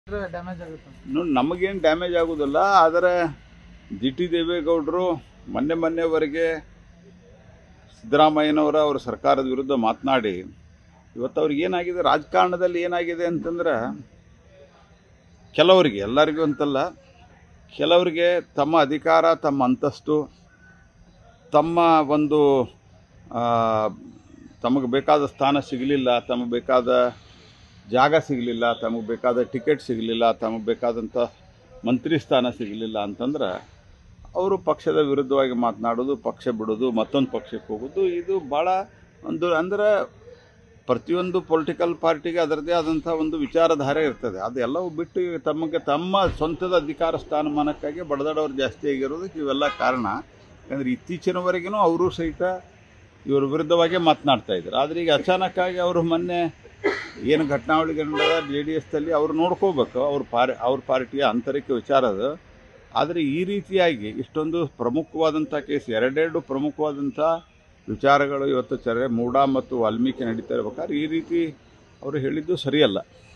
damage ಆಗುತ್ತೆ ನೋಡಿ ನಮಗೇನು ಡ್ಯಾಮೇಜ್ ಆಗೋದಿಲ್ಲ ಆದರೆ ಜಿ ಟಿ ದೇವೇಗೌಡರು ಮೊನ್ನೆ ಮೊನ್ನೆವರೆಗೆ ಸಿದ್ದರಾಮಯ್ಯನವರ ಅವರ ಸರ್ಕಾರದ ವಿರುದ್ಧ ಮಾತನಾಡಿ ಇವತ್ತು ಅವ್ರಿಗೆ ಏನಾಗಿದೆ ರಾಜಕಾರಣದಲ್ಲಿ ಏನಾಗಿದೆ ಅಂತಂದ್ರೆ ಕೆಲವರಿಗೆ ಎಲ್ಲರಿಗೂ ಅಂತಲ್ಲ ಕೆಲವರಿಗೆ ತಮ್ಮ ಅಧಿಕಾರ ತಮ್ಮ ಅಂತಸ್ತು ತಮ್ಮ ಒಂದು ತಮಗೆ ಬೇಕಾದ ಸ್ಥಾನ ಸಿಗಲಿಲ್ಲ ತಮಗೆ ಬೇಕಾದ ಜಾಗ ಸಿಗಲಿಲ್ಲ ತಮಗೆ ಬೇಕಾದ ಟಿಕೆಟ್ ಸಿಗಲಿಲ್ಲ ತಮಗೆ ಬೇಕಾದಂಥ ಮಂತ್ರಿ ಸ್ಥಾನ ಸಿಗಲಿಲ್ಲ ಅಂತಂದ್ರೆ ಅವರು ಪಕ್ಷದ ವಿರುದ್ಧವಾಗಿ ಮಾತನಾಡೋದು ಪಕ್ಷ ಬಿಡೋದು ಮತ್ತೊಂದು ಪಕ್ಷಕ್ಕೆ ಹೋಗೋದು ಇದು ಭಾಳ ಒಂದು ಅಂದ್ರೆ ಪ್ರತಿಯೊಂದು ಪೊಲಿಟಿಕಲ್ ಪಾರ್ಟಿಗೆ ಅದರದ್ದೇ ಆದಂಥ ಒಂದು ವಿಚಾರಧಾರೆ ಇರ್ತದೆ ಅದೆಲ್ಲವೂ ಬಿಟ್ಟು ಈಗ ತಮಗೆ ತಮ್ಮ ಸ್ವಂತದ ಅಧಿಕಾರ ಸ್ಥಾನಮಾನಕ್ಕಾಗಿ ಬಡದಾಡೋರು ಜಾಸ್ತಿ ಆಗಿರೋದಕ್ಕೆ ಇವೆಲ್ಲ ಕಾರಣ ಯಾಕಂದರೆ ಇತ್ತೀಚಿನವರೆಗೂ ಅವರು ಸಹಿತ ಇವ್ರ ವಿರುದ್ಧವಾಗೇ ಮಾತನಾಡ್ತಾ ಇದ್ರು ಆದರೆ ಈಗ ಅಚಾನಕ್ಕಾಗಿ ಅವರು ಮೊನ್ನೆ ಏನು ಘಟನಾವಳಿ ನಡೆದ ಜೆ ಡಿ ಎಸ್ದಲ್ಲಿ ಅವ್ರು ನೋಡ್ಕೋಬೇಕು ಅವ್ರ ಪಾರ್ ಅವ್ರ ಪಾರ್ಟಿಯ ಆಂತರಿಕ ವಿಚಾರ ಅದು ಆದರೆ ಈ ರೀತಿಯಾಗಿ ಇಷ್ಟೊಂದು ಪ್ರಮುಖವಾದಂಥ ಕೇಸ್ ಎರಡೆರಡು ಪ್ರಮುಖವಾದಂಥ ವಿಚಾರಗಳು ಇವತ್ತು ಚರ್ಚೆ ಮೂಡ ಮತ್ತು ವಾಲ್ಮೀಕಿ ನಡೀತಾ ಇರ್ಬೇಕಾದ್ರೆ ಈ ರೀತಿ ಅವರು ಹೇಳಿದ್ದು ಸರಿಯಲ್ಲ